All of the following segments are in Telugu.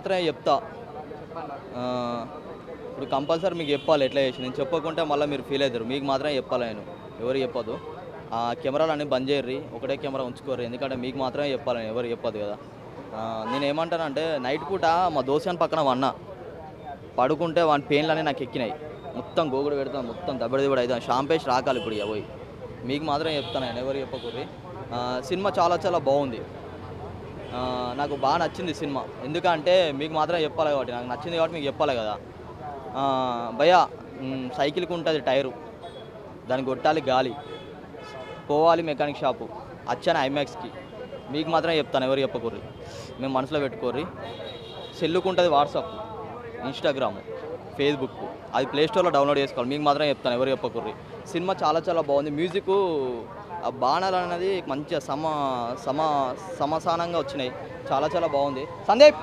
మాత్రమే చెప్తా ఆ, ఇప్పుడు కంపల్సరీ మీకు చెప్పాలి ఎట్లా చేసి నేను చెప్పకుంటే మళ్ళీ మీరు ఫీల్ అవుతారు మీకు మాత్రమే చెప్పాలి నేను ఎవరు చెప్పదు ఆ కెమెరాలు అన్నీ బంద్ చేయర్రి ఒకటే కెమెరా ఉంచుకోర్రి ఎందుకంటే మీకు మాత్రమే చెప్పాలి నేను ఎవరు చెప్పదు కదా ఆ, నేను ఏమంటానంటే నైట్ పూట మా దోశాన్ పక్కన వన్నా పడుకుంటే వాని పెయిన్లు నాకు ఎక్కినాయి మొత్తం గోగుడు పెడతాను మొత్తం దబ్బడి దిబ్బడి అవుతాను షాంపేసి రాకాలి ఇప్పుడు ఇక పోయి మీకు మాత్రం చెప్తాను నేను ఎవరు చెప్పకూర్రి ఆ, సినిమా చాలా చాలా బాగుంది ఆ, నాకు బాగా నచ్చింది సినిమా ఎందుకంటే మీకు మాత్రమే చెప్పాలి కాబట్టి నాకు నచ్చింది కాబట్టి మీకు చెప్పాలి కదా ఆ, భయ్యా మ్, సైకిల్కి ఉంటుంది టైరు దాన్ని కొట్టాలి గాలి పోవాలి మెకానిక్ షాపు వచ్చాను ఐమాక్స్కి మీకు మాత్రమే చెప్తాను ఎవరు చెప్పకూర్రి మేము మనసులో పెట్టుకోర్రి సెల్లుకు ఉంటుంది వాట్సాప్ ఇన్స్టాగ్రామ్ ఫేస్బుక్ అది ప్లే స్టోర్లో డౌన్లోడ్ చేసుకోవాలి మీకు మాత్రం చెప్తాను ఎవరు చెప్పకూర్రి సినిమా చాలా చాలా బాగుంది మ్యూజిక్ ఆ బాణాలు అనేది మంచిగా సమ సమ సమసానంగా వచ్చినాయి చాలా చాలా బాగుంది సందీప్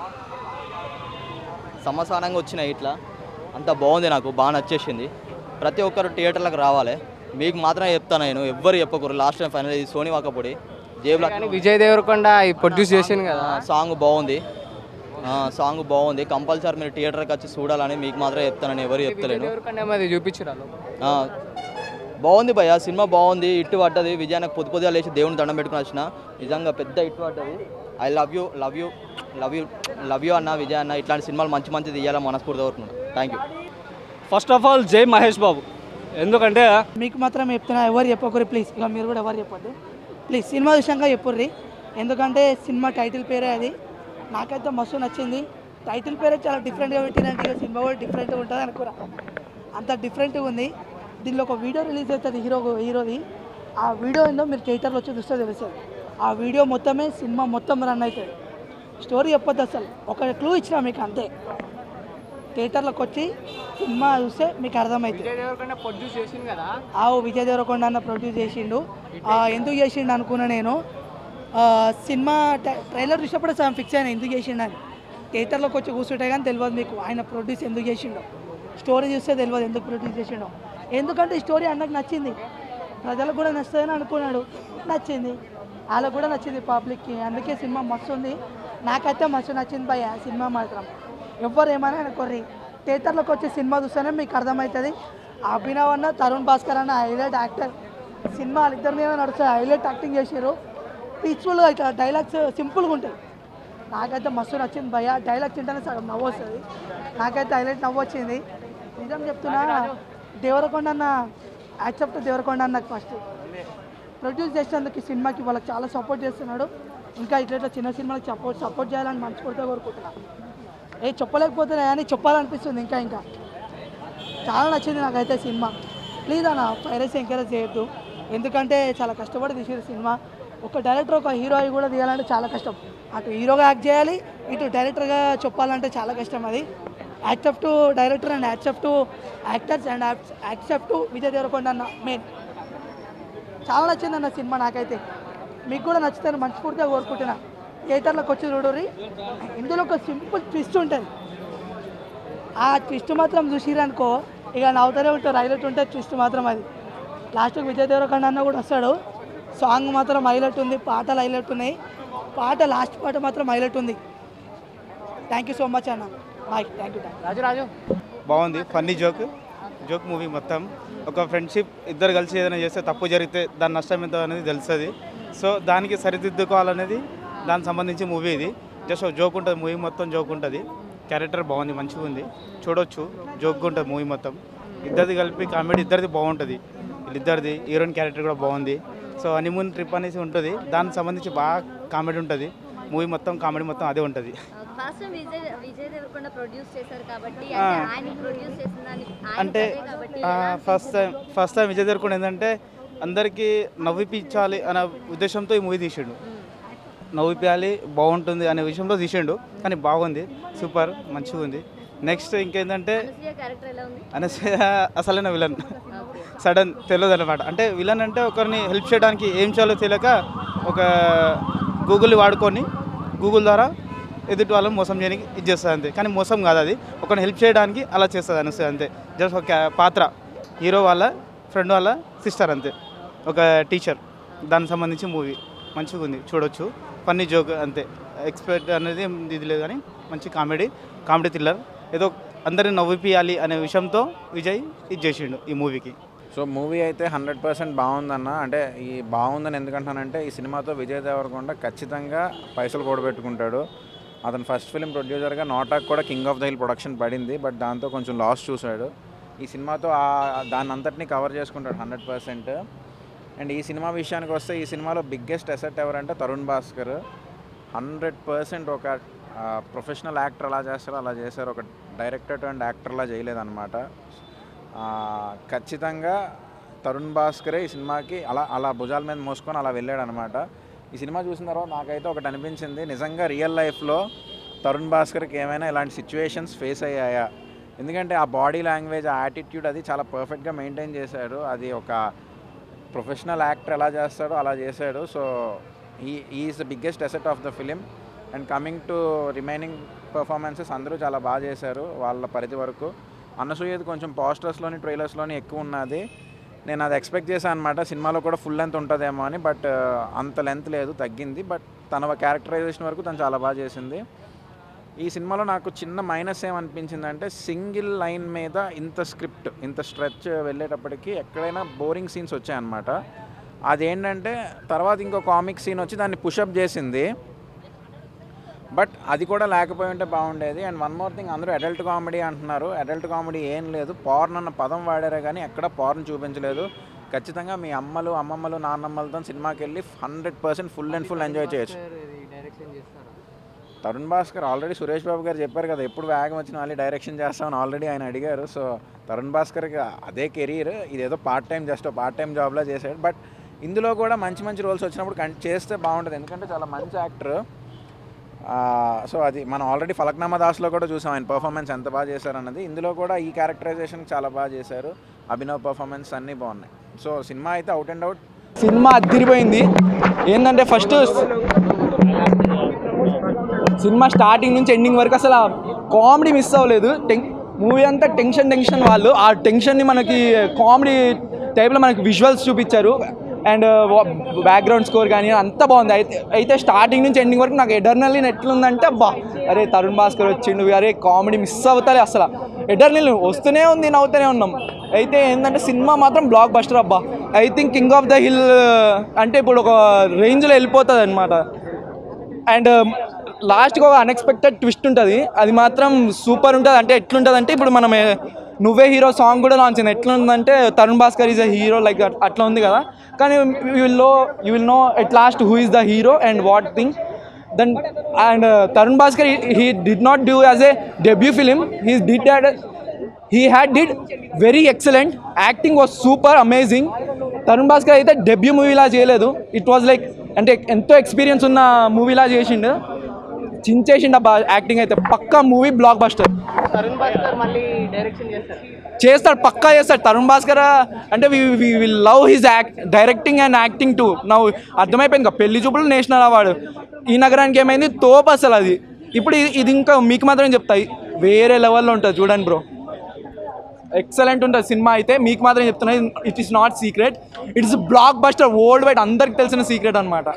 సమసానంగా వచ్చినాయి ఇట్లా అంత బాగుంది నాకు బాగా నచ్చేసింది ప్రతి ఒక్కరు థియేటర్లకు రావాలి మీకు మాత్రమే చెప్తాను నేను ఎవ్వరు చెప్పకూరు లాస్ట్ టైం ఫైనల్ ఇది సోని వాకపోడి జేబులో కానీ విజయ్ దేవరకొండ ప్రొడ్యూస్ చేసింది కదా సాంగ్ బాగుంది ఆ, సాంగ్ బాగుంది కంపల్సరీ మీరు థియేటర్కి వచ్చి చూడాలని మీకు మాత్రమే చెప్తానని ఎవరు విజయ్ చెప్తలేను దేవరకొండ ఏమది చూపించారు ఆ, బాగుంది భయ్య సినిమా బాగుంది ఇట్టు పడ్డది విజయానికి పొద్దు పొద్దుగా లేచి దేవుని దండం పెట్టుకుని వచ్చిన నిజంగా పెద్ద ఇట్టు పడ్డది I love you love you love you love you అన్న విజయ్ అన్న ఇట్లాంటి సినిమాలు మంచి మంచి తీయాలని మనస్ఫూర్తి కోరుకున్నాను thank you first of all జై మహేష్ బాబు ఎందుకంటే మీకు మాత్రం చెప్తున్నా ఎవరు చెప్పకూరి ప్లీజ్ ఇక మీరు కూడా ఎవరు చెప్పొద్దు ప్లీజ్ సినిమా విషయంగా చెప్పుర్రి ఎందుకంటే సినిమా టైటిల్ పేరే అది నాకైతే మస్తు నచ్చింది టైటిల్ పేరే చాలా డిఫరెంట్గా పెట్టినట్టు ఇక సినిమా కూడా డిఫరెంట్గా ఉంటుంది అనుకురా అంత డిఫరెంట్గా ఉంది దీనిలో ఒక వీడియో రిలీజ్ అవుతుంది హీరో హీరోది ఆ వీడియో ఏందో మీరు థియేటర్లో వచ్చి చూస్తే తెలుస్తుంది ఆ వీడియో మొత్తమే సినిమా మొత్తం రన్ అవుతుంది స్టోరీ చెప్పొద్దు అసలు ఒక క్లూ ఇచ్చినా మీకు అంతే థియేటర్లోకి వచ్చి సినిమా చూస్తే మీకు అర్థమవుతుంది విజయ్ దేవరకొండ ప్రొడ్యూస్ చేసింది కదా ఆవు విజయ్ దేవరకొండ అన్న ప్రొడ్యూస్ చేసిండు ఆ, ఎందుకు చేసిండు అనుకున్నా నేను ఆ, సినిమా ట్రై- ట్రైలర్ చూసినప్పుడు సగం ఫిక్స్ అయినా ఎందుకు చేసిండు అని థియేటర్లోకి వచ్చి కూర్చుంటే కానీ తెలియదు మీకు ఆయన ప్రొడ్యూస్ ఎందుకు చేసిండో స్టోరీ చూస్తే తెలియదు ఎందుకు ప్రొడ్యూస్ చేసిండో ఎందుకంటే ఈ స్టోరీ అన్నకు నచ్చింది ప్రజలకు కూడా నచ్చుతుందని అనుకున్నాడు నచ్చింది వాళ్ళకు కూడా నచ్చింది పబ్లిక్కి అందుకే సినిమా మస్తు ఉంది నాకైతే మస్తు నచ్చింది భయ సినిమా మాత్రం ఎవ్వరు ఏమైనా అనుకోర్రి థియేటర్లోకి వచ్చి సినిమా చూస్తేనే మీకు అర్థమవుతుంది అభినవ్ అన్న తరుణ్ భాస్కర్ అన్న హైలైట్ యాక్టర్ సినిమా వాళ్ళిద్దరి మీద నడుస్తుంది హైలైట్ యాక్టింగ్ చేసారు పీస్ఫుల్గా ఇట్లా డైలాగ్స్ సింపుల్గా ఉంటాయి నాకైతే మస్తు నచ్చింది భయ డైలాగ్స్ తింటేనే సగం నవ్వు వస్తుంది నాకైతే హైలైట్ నవ్వు వచ్చింది నిజం చెప్తున్నా దేవరకొండ అన్న యాక్సెప్ట్ దేవరకొండ అన్న ఫస్ట్ ప్రొడ్యూస్ చేసినందుకు ఈ సినిమాకి వాళ్ళకి చాలా సపోర్ట్ చేస్తున్నాడు ఇంకా ఇట్లా ఇట్లా చిన్న సినిమాలకు సపోర్ట్ సపోర్ట్ చేయాలని మనస్ఫూర్తిగా కోరుకుంటున్నా ఏ చెప్పలేకపోతున్నా కానీ చెప్పాలనిపిస్తుంది ఇంకా ఇంకా చాలా నచ్చింది నాకైతే సినిమా ప్లీజ్ అన్న పైరసీ ఎంకరేజ్ చేయొద్దు ఎందుకంటే చాలా కష్టపడి తీసిన సినిమా ఒక డైరెక్టర్ ఒక హీరో అయి కూడా తీయాలంటే చాలా కష్టం అటు హీరోగా యాక్ట్ చేయాలి ఇటు డైరెక్టర్గా చెప్పాలంటే చాలా కష్టం అది accept to director and accept to actors and accept to Vijay Devarakonda అన్న మెయిన్ చాలా నచ్చింది అన్న సినిమా నాకైతే మీకు కూడా నచ్చుతాను మనస్ఫూర్తిగా కోరుకుంటున్నా థియేటర్లోకి వచ్చి చూడరి ఇందులో ఒక సింపుల్ ట్విస్ట్ ఉంటుంది ఆ ట్విస్ట్ మాత్రం చూసిరనుకో ఇక నవ్వుతూనే ఉంటారు హైలైట్ ఉంటుంది ట్విస్ట్ మాత్రం అది లాస్ట్కి విజయ్ దేవరకొండ అన్న కూడా వస్తాడు సాంగ్ మాత్రం హైలైట్ ఉంది పాటలు హైలైట్ ఉన్నాయి పాట లాస్ట్ పాట మాత్రం హైలైట్ ఉంది థ్యాంక్ యూ సో మచ్ అన్న bye thank you Raju Raju బాగుంది ఫన్నీ జోక్ జోక్ మూవీ మొత్తం ఒక ఫ్రెండ్షిప్ ఇద్దరు కలిసి ఏదైనా చేస్తే తప్పు జరిగితే దాని నష్టం ఎంత అనేది తెలుస్తుంది సో దానికి సరిదిద్దుకోవాలనేది దానికి సంబంధించి మూవీ ఇది జస్ట్ ఒక జోక్ ఉంటుంది మూవీ మొత్తం జోక్ ఉంటుంది క్యారెక్టర్ బాగుంది మంచిగా ఉంది చూడొచ్చు జోక్గా ఉంటుంది మూవీ మొత్తం ఇద్దరిది కలిపి కామెడీ ఇద్దరిది బాగుంటుంది వీళ్ళిద్దరిది హీరోయిన్ క్యారెక్టర్ కూడా బాగుంది సో హనీమూన్ ట్రిప్ అనేసి ఉంటుంది దానికి సంబంధించి బాగా కామెడీ ఉంటుంది మూవీ మొత్తం కామెడీ మొత్తం అదే ఉంటుంది first time Vijay Vijay Devarakonda produce చేశారు కాబట్టి ఆ. అంటే ఆయన ప్రొడ్యూస్ చేసిన దాన్ని ఆయన అంటే అదే కాబట్టి ఎలా first time first time Vijay Devarakonda ఏంటంటే అందరికీ నవ్విపించాలి అనే ఉద్దేశంతో ఈ మూవీ తీసిండు నవ్విపించాలి బాగుంటుంది అనే విషయంలో తీసిండు కానీ బాగుంది సూపర్ మంచిగా ఉంది నెక్స్ట్ ఇంకేంటంటే అనసూయ క్యారెక్టర్ ఎలా ఉంది అనసూయ అసలైన విలన్ ఓకే సడన్ తెలియదు అనమాట అంటే విలన్ అంటే ఒకరిని హెల్ప్ చేయడానికి ఏం చేయాలో తెలియక ఒక గూగుల్ వాడుకొని గూగుల్ ద్వారా ఎదుటి వాళ్ళని మోసం చేయడానికి ఇది చేస్తుంది అంతే కానీ మోసం కాదు అది ఒకరిని హెల్ప్ చేయడానికి అలా చేస్తుంది అనసూయ అంతే జస్ట్ ఒక పాత్ర హీరో వాళ్ళ ఫ్రెండ్ వాళ్ళ సిస్టర్ అంతే ఒక టీచర్ దానికి సంబంధించి మూవీ మంచిగా ఉంది చూడొచ్చు ఫన్నీ జోక్ అంతే ఎక్స్పెక్ట్ అనేది ఏం ఇది లేదు కానీ మంచి కామెడీ కామెడీ థ్రిల్లర్ ఏదో అందరిని నవ్విపియాలి అనే విషయంతో విజయ్ ఇది చేసిండు ఈ మూవీకి సో మూవీ అయితే హండ్రెడ్ పర్సెంట్ బాగుందన్న అంటే ఈ బాగుందని ఎందుకంటానంటే ఈ సినిమాతో విజయ్ దేవరకొండ ఖచ్చితంగా పైసలు కూడబెట్టుకుంటాడు అతను ఫస్ట్ ఫిలిం ప్రొడ్యూసర్గా నోటాక్ కూడా king of the hill production పడింది బట్ దాంతో కొంచెం లాస్ చూశాడు ఈ సినిమాతో ఆ- దాన్ని అంతటినీ కవర్ చేసుకుంటాడు హండ్రెడ్ పర్సెంట్ అండ్ ఈ సినిమా విషయానికి వస్తే ఈ సినిమాలో బిగ్గెస్ట్ అసెట్ ఎవరంటే తరుణ్ భాస్కర్ హండ్రెడ్ పర్సెంట్ ఒక ప్రొఫెషనల్ యాక్టర్ అలా చేస్తారో అలా చేశారు ఒక డైరెక్టర్ అండ్ యాక్టర్లా చేయలేదన్నమాట ఆ, ఖచ్చితంగా తరుణ్ భాస్కరే ఈ సినిమాకి అలా అలా భుజాల మీద మోసుకొని అలా వెళ్ళాడు అనమాట ఈ సినిమా చూసిన తర్వాత నాకైతే ఒకటి అనిపించింది నిజంగా రియల్ లైఫ్లో తరుణ్ భాస్కర్కి ఏమైనా ఇలాంటి సిచ్యువేషన్స్ ఫేస్ అయ్యాయా ఎందుకంటే ఆ బాడీ లాంగ్వేజ్ ఆ యాటిట్యూడ్ అది చాలా పర్ఫెక్ట్గా మెయింటైన్ చేశాడు అది ఒక ప్రొఫెషనల్ యాక్టర్ ఎలా చేస్తాడో అలా చేశాడు సో ఈ is the biggest asset of the film and coming to remaining performances అందరూ చాలా బాగా చేశారు వాళ్ళ పరిధి వరకు అనసూయది కొంచెం పోస్టర్స్లోని ట్రైలర్స్లోని ఎక్కువ ఉన్నది నేను అది ఎక్స్పెక్ట్ చేశాను అనమాట సినిమాలో కూడా ఫుల్ లెంత్ ఉంటుందేమో అని బట్ అంత లెంత్ లేదు తగ్గింది బట్ తన క్యారెక్టరైజేషన్ వరకు తను చాలా బాగా చేసింది ఈ సినిమాలో నాకు చిన్న మైనస్ ఏమనిపించిందంటే సింగిల్ లైన్ మీద ఇంత స్క్రిప్ట్ ఇంత స్ట్రెచ్ వెళ్ళేటప్పటికి ఎక్కడైనా బోరింగ్ సీన్స్ వచ్చాయన్నమాట అదేంటంటే తర్వాత ఇంకో కామిక్ సీన్ వచ్చి దాన్ని పుషప్ చేసింది బట్ అది కూడా లేకపోయి ఉంటే బాగుండేది అండ్ వన్ మోర్ థింగ్ అందరూ అడల్ట్ కామెడీ అంటున్నారు అడల్ట్ కామెడీ ఏం లేదు పార్న్ అన్న పదం వాడారే కానీ ఎక్కడ పార్న్ చూపించలేదు ఖచ్చితంగా మీ అమ్మలు అమ్మమ్మలు నాన్నమ్మలతో సినిమాకి వెళ్ళి hundred percent full and full enjoy చేయొచ్చు డైరెక్షన్ చేస్తారా తరుణ్ భాస్కర్ ఆల్రెడీ సురేష్ బాబు గారు చెప్పారు కదా ఎప్పుడు వేగం వచ్చిన మళ్ళీ డైరెక్షన్ చేస్తామని ఆల్రెడీ ఆయన అడిగారు సో తరుణ్ భాస్కర్కి అదే కెరీర్ ఇదేదో part time just part time జాబ్లా చేశాడు బట్ ఇందులో కూడా మంచి మంచి రోల్స్ వచ్చినప్పుడు కన్- చేస్తే బాగుంటుంది ఎందుకంటే చాలా మంచి యాక్టర్ సో అది మనం ఆల్రెడీ ఫలక్నామా దాస్లో కూడా చూసాం ఆయన పర్ఫార్మెన్స్ ఎంత బాగా చేశారన్నది ఇందులో కూడా ఈ క్యారెక్టరైజేషన్ చాలా బాగా చేశారు అభినవ్ పర్ఫార్మెన్స్ అన్నీ బాగున్నాయి సో సినిమా అయితే అవుట్ అండ్ అవుట్ సినిమా అద్దరిపోయింది ఏంటంటే ఫస్ట్ సినిమా స్టార్టింగ్ నుంచి ఎండింగ్ వరకు అసలు కామెడీ మిస్ అవ్వలేదు టెన్ మూవీ అంతా టెన్షన్ టెన్షన్ వాళ్ళు ఆ టెన్షన్ని మనకి కామెడీ టైప్లో మనకి విజువల్స్ చూపించారు అండ్ బ్యాక్గ్రౌండ్ స్కోర్ కానీ అంతా బాగుంది అయితే అయితే స్టార్టింగ్ నుంచి ఎండింగ్ వరకు నాకు ఎటర్నల్లీ ఎట్లుందంటే అబ్బా అరే తరుణ్ భాస్కర్ వచ్చిండు అరే కామెడీ మిస్ అవుతాలే అసలు ఎటర్నల్ వస్తూనే ఉంది నవ్వుతూనే ఉన్నాం అయితే ఏంటంటే సినిమా మాత్రం బ్లాక్ బస్టర్ అబ్బా I think king of the hill అంటే ఇప్పుడు ఒక రేంజ్లో వెళ్ళిపోతుంది అనమాట అండ్ లాస్ట్కి ఒక అన్ఎక్స్పెక్టెడ్ ట్విస్ట్ ఉంటుంది అది మాత్రం సూపర్ ఉంటుంది అంటే ఎట్లుంటుంది అంటే ఇప్పుడు మనం ఏ- నువ్వే హీరో సాంగ్ కూడా లాంచ్ అయింది ఎట్లా ఉందంటే Tarun Bhaskar is a hero like అట్లా ఉంది కదా కానీ you will know you will know at last who is the hero and what thing then and Tarun Bhaskar he did not do as a debut film he did that he had did very excellent acting was super amazing Tarun Bhaskar అయితే డెబ్యూ మూవీలా చేయలేదు ఇట్ వాజ్ లైక్ అంటే ఎంతో ఎక్స్పీరియన్స్ ఉన్న మూవీలా చేసిండు చించేసిండు అబ్బా యాక్టింగ్ అయితే పక్కా movie blockbuster Tarun Bhaskar మళ్ళీ డైరెక్షన్ చేస్తారు చేస్తాడు పక్కా చేస్తాడు తరుణ్ భాస్కర్ అంటే we will love his act directing and acting to నవ్వు అర్థమైపోయింది ఇంకా పెళ్లి చూపులు నేషనల్ అవార్డు ఈ నగరానికి ఏమైంది తోపు అసలు అది ఇప్పుడు ఇది- ఇది ఇంకా మీకు మాత్రం చెప్తాయి వేరే లెవెల్లో ఉంటుంది చూడండి బ్రో ఎక్సలెంట్ ఉంటుంది సినిమా అయితే మీకు మాత్రం చెప్తున్నా it is not secret it's blockbuster worldwide అందరికి తెలిసిన సీక్రెట్ అనమాట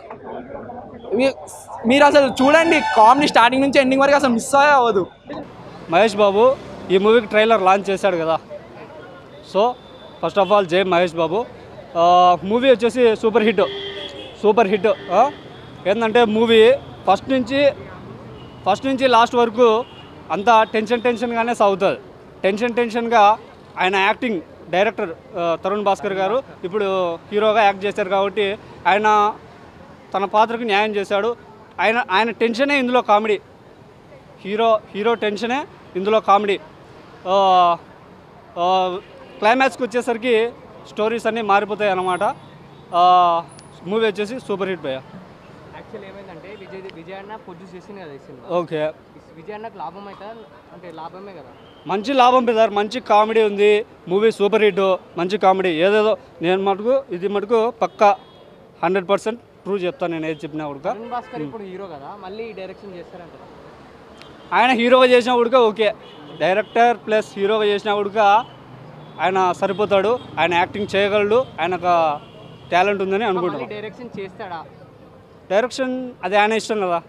మీరు అసలు చూడండి కామెడీ స్టార్టింగ్ నుంచి ఎండింగ్ వరకు అసలు మిస్ అవ్వదు మహేష్ బాబు ఈ మూవీకి ట్రైలర్ లాంచ్ చేశాడు కదా సో ఫస్ట్ ఆఫ్ ఆల్ జై మహేష్ బాబు మూవీ వచ్చేసి సూపర్ హిట్ సూపర్ హిట్ ఏంటంటే మూవీ ఫస్ట్ నుంచి ఫస్ట్ నుంచి లాస్ట్ వరకు అంతా టెన్షన్ టెన్షన్గానే సాగుతుంది టెన్షన్ టెన్షన్గా ఆయన యాక్టింగ్ డైరెక్టర్ ఆ, తరుణ్ భాస్కర్ గారు ఇప్పుడు హీరోగా యాక్ట్ చేశారు కాబట్టి ఆయన తన పాత్రకు న్యాయం చేశాడు ఆయన ఆయన టెన్షనే ఇందులో కామెడీ హీరో హీరో టెన్షనే ఇందులో కామెడీ ఆ, ఆ, క్లైమాక్స్కి వచ్చేసరికి స్టోరీస్ అన్నీ మారిపోతాయి అన్నమాట మూవీ వచ్చేసి సూపర్ హిట్ భయ్య యాక్చువల్ ఏమైందంటే విజయ్ విజయ్ అన్న ప్రొడ్యూస్ చేసింది కదా ఈ సినిమా ఓకే ఈ విజయ్ అన్నకు లాభం అవుతుందా అంటే లాభమే కదా మంచి లాభం బ్రదర్ మంచి కామెడీ ఉంది మూవీ సూపర్ హిట్ మంచి కామెడీ ఏదేదో నేను మటుకు ఇది మటుకు పక్కా హండ్రెడ్ పర్సెంట్ ప్రూవ్ చెప్తాను నేను ఏది చెప్పినా కూడా తరుణ్ భాస్కర్ ఇప్పుడు హీరో కదా మళ్ళీ డైరెక్షన్ చేస్తారంట ఆయన హీరోగా చేసిన ఉడక ఓకే డైరెక్టర్ ప్లస్ హీరోగా చేసిన ఉడక ఆయన సరిపోతాడు ఆయన యాక్టింగ్ చేయగలడు ఆయనకు టాలెంట్ ఉందని మళ్ళీ అనుకుంటున్నాను డైరెక్షన్ చేస్తాడా డైరెక్షన్ అది ఆయన ఇష్టం కదా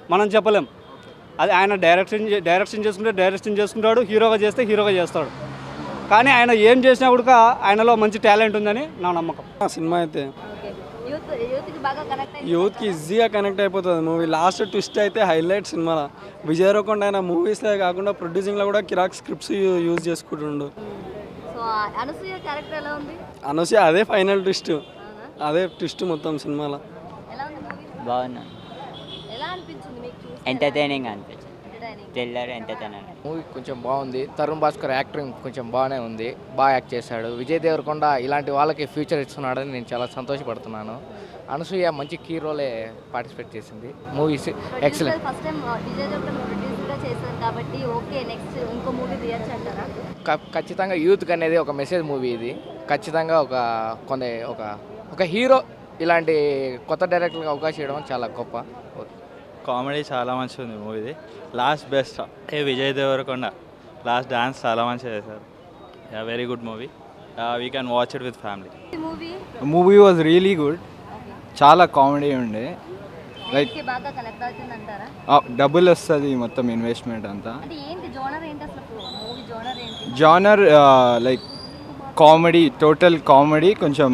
మనం చెప్పలేం అది ఆయన డైరెక్షన్ చే- డైరెక్షన్ చేసుకుంటే డైరెక్షన్ చేసుకుంటాడు హీరోగా చేస్తే హీరోగా చేస్తాడు కానీ ఆయన ఏం చేసినా కూడా ఆయనలో మంచి టాలెంట్ ఉందని నా నమ్మకం సినిమా అయితే ఓకే యూత్ యూత్కి బాగా కనెక్ట్ అయ్యి యూత్కి ఈజీగా కనెక్ట్ అయిపోతుంది మూవీ లాస్ట్ ట్విస్ట్ అయితే హైలైట్ సినిమాలో విజయ్ దేవరకొండ ఆయన మూవీస్లే కాకుండా ప్రొడ్యూసింగ్లో కూడా కిరాక్ స్క్రిప్ట్స్ యూజ్ చేసుకుంటుండు సో అనసూయ క్యారెక్టర్ ఎలా ఉంది అనూసి అదే ఫైనల్ ట్విస్ట్ అదే ట్విస్ట్ మొత్తం సినిమాలో ఎలా ఉంది మూవీ బాగున్నా ఎలా అనిపించింది మీకు చూసి ఎంటర్టైనింగ్ అనిపించింది ఎంటర్టైనింగ్ థ్రిల్లర్ ఎంటర్టైనర్ మూవీ కొంచెం బాగుంది తరుణ్ భాస్కర్ యాక్టింగ్ కొంచెం బాగానే ఉంది బాగా యాక్ట్ చేశాడు విజయ్ దేవరకొండ ఇలాంటి వాళ్ళకి ఫ్యూచర్ ఇస్తున్నాడని నేను చాలా సంతోషపడుతున్నాను అనసూయ మంచి కీ రోలే పార్టిసిపేట్ చేసింది movies excellent first time Vijay Devarakonda ప్రొడ్యూసర్గా చేశారు కాబట్టి ఓకే నెక్స్ట్ ఇంకో మూవీ తీయచ్చు అంటారా ఖచ్చితంగా యూత్కి అనేది ఒక మెసేజ్ మూవీ ఇది ఖచ్చితంగా ఒక కొంత ఒక ఒక హీరో ఇలాంటి కొత్త డైరెక్టర్కి అవకాశం ఇవ్వడం చాలా గొప్ప కామెడీ చాలా మంచిగా ఉంది మూవీది లాస్ట్ బెస్ట్ ఏ విజయ్ దేవరకొండ లాస్ట్ డాన్స్ చాలా మంచిగా చేశారు yeah very good movie we can watch it with family movie movie was really good చాలా కామెడీ ఉండే లైక్ యూత్కి బాగా కనెక్ట్ అవుతుంది అంటారా డబుల్ వస్తుంది మొత్తం ఇన్వెస్ట్మెంట్ అంతా అంటే ఏంటి జోనర్ ఏంటి అసలు మూవీ జోనర్ ఏంటి genre like comedy total comedy కొంచెం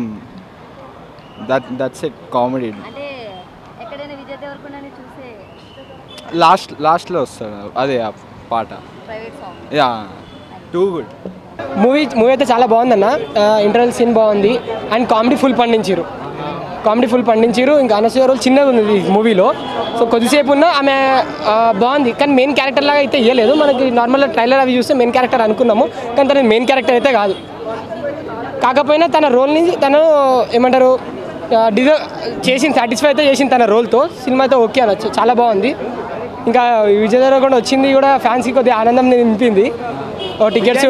దట్ దట్స్ ఇట్ కామెడీ అంటే ఎక్కడైనా విజయ్ దేవరకొండని చూసే లాస్ట్ లాస్ట్లో వస్తాడు అదే ఆ పాట private song yeah too good movie movie అయితే చాలా బాగుందన్న ఇంటర్వెల్ సీన్ బాగుంది అండ్ కామెడీ ఫుల్ పండించారు కామెడీ ఫుల్ పండించారు ఇంకా అనసూయ రోల్ చిన్నగా ఉంది ఈ మూవీలో సో కొద్దిసేపు ఉన్న ఆమె ఆ, బాగుంది కానీ మెయిన్ క్యారెక్టర్ లాగా అయితే ఇవ్వలేదు మనకి నార్మల్గా ట్రైలర్ అవి చూస్తే మెయిన్ క్యారెక్టర్ అనుకున్నాము కానీ తన మెయిన్ క్యారెక్టర్ అయితే కాదు కాకపోయినా తన రోల్ని తను ఏమంటారు డిజర్వ్ చేసింది సాటిస్ఫై అయితే చేసింది తన రోల్తో సినిమా అయితే ఓకే అనొచ్చు చాలా బాగుంది ఇంకా విజయ్ దేవరకొండ వచ్చింది కూడా ఫ్యాన్స్కి కొద్దిగా ఆనందం నింపింది ఓ టికెట్స్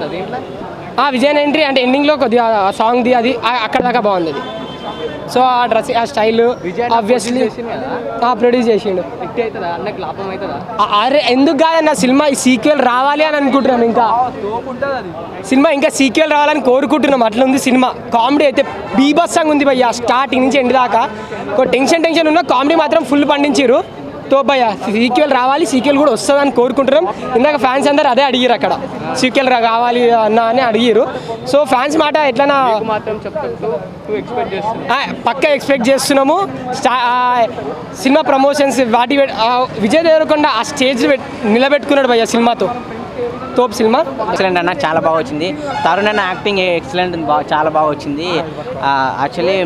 ఆ విజయన్ ఎంట్రీ అంటే ఎండింగ్లో కొద్దిగా ఆ సాంగ్ది అది ఆ- అక్కడ దాకా బాగుంది అది సో ఆ డ్రెస్ ఆ స్టైల్ ఆబ్వియస్లీ ప్రొడ్యూస్ చేసిండు హిట్ అవుతుందా అన్నకి లాభం అవుతుందా ఆ- అరే ఎందుకు కాదన్న సినిమా ఈ సీక్వెల్ రావాలి అని అనుకుంటున్నాం ఇంకా సినిమా ఇంకా సీక్వెల్ రావాలని కోరుకుంటున్నాం అట్లా ఉంది సినిమా కామెడీ అయితే బీభత్సంగా ఉంది భయ్య స్టార్టింగ్ నుంచి ఎండ్ దాకా ఒక టెన్షన్ టెన్షన్ ఉన్న కామెడీ మాత్రం ఫుల్ పండించారు తో భయ్య సీక్వెల్ రావాలి సీక్వెల్ కూడా వస్తుందని కోరుకుంటున్నాం ఇందాక ఫ్యాన్స్ అందరు అదే అడిగారు అక్కడ సీక్వెల్ రావాలి అన్న అని అడిగారు సో ఫ్యాన్స్ మాట ఎట్లనా మాత్రం చెప్తూ ఎక్స్పెక్ట్ చేస్తుంది ఆ, పక్కా ఎక్స్పెక్ట్ చేస్తున్నాము స్టా ఆ, సినిమా ప్రమోషన్స్ వాటి పెట్- ఆ, విజయ్ దేవరకొండ ఆ స్టేజ్ పెట్- నిలబెట్టుకున్నాడు భయ్య సినిమాతో తోపు సినిమా ఎక్సలెంట్ అన్న చాలా బాగా వచ్చింది తరుణ్ అన్న యాక్టింగ్ ఎక్సలెంట్ బాగా చాలా బాగా వచ్చింది యాక్చువల్లీ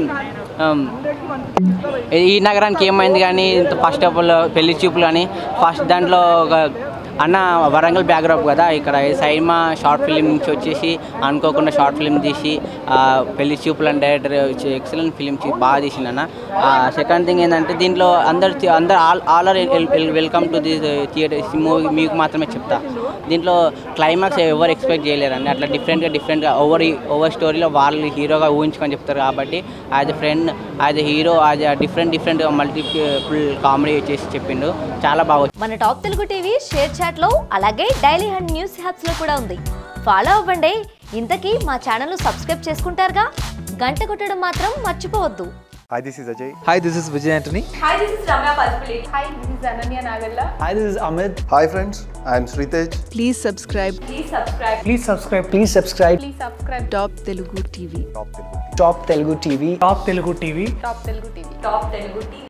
ఈ నగరానికి ఏమైంది కానీ ఫస్ట్ ఆఫ్ ఆల్ పెళ్లి చూపులు కానీ ఫస్ట్ దాంట్లో ఒక అన్న వరంగల్ బ్యాక్డ్రాప్ కదా ఇక్కడ సైమా షార్ట్ ఫిలిం నుంచి వచ్చేసి అనుకోకుండా షార్ట్ ఫిలిం తీసి ఆ, పెళ్లి చూపులు అని డైరెక్టర్ ఎక్సలెంట్ ఫిలిం బాగా తీసింది అన్న సెకండ్ థింగ్ ఏంటంటే దీంట్లో అందరు అందరు all all are welcome to the theatre movie మీకు మాత్రమే చెప్తా దీంట్లో క్లైమాక్స్ ఎవరు ఎక్స్పెక్ట్ చేయలేరండి అట్లా డిఫరెంట్గా డిఫరెంట్గా ఓవర్ ఓవర్ స్టోరీలో వాళ్ళు హీరోగా ఊహించుకొని చెప్తారు కాబట్టి as a friend as a hero as a different different multiple comedy చేసి చెప్పిండు చాలా బాగా వచ్చింది. మన టాప్ తెలుగు టీవీ షేర్ చాట్లో అలాగే డైలీ హండ్ న్యూస్ హ్యాప్స్ లో కూడా ఉంది ఫాలో అవ్వండి ఇంతకీ మా ఛానల్ సబ్స్క్రైబ్ చేసుకుంటారుగా గంట కొట్టడం మాత్రం మర్చిపోవద్దు Hi, this is Ajay. Hi, this is Vijay Antony. Hi, this is Ramya Palpulate. Hi, this is Ananya Nagalla. Hi, this is Amit. Hi, friends. I am Sritej. Please subscribe. Please subscribe. Please subscribe. Please subscribe. Please subscribe. Top Telugu TV. Top Telugu TV. Top Telugu TV. Top Telugu TV. Top Telugu TV.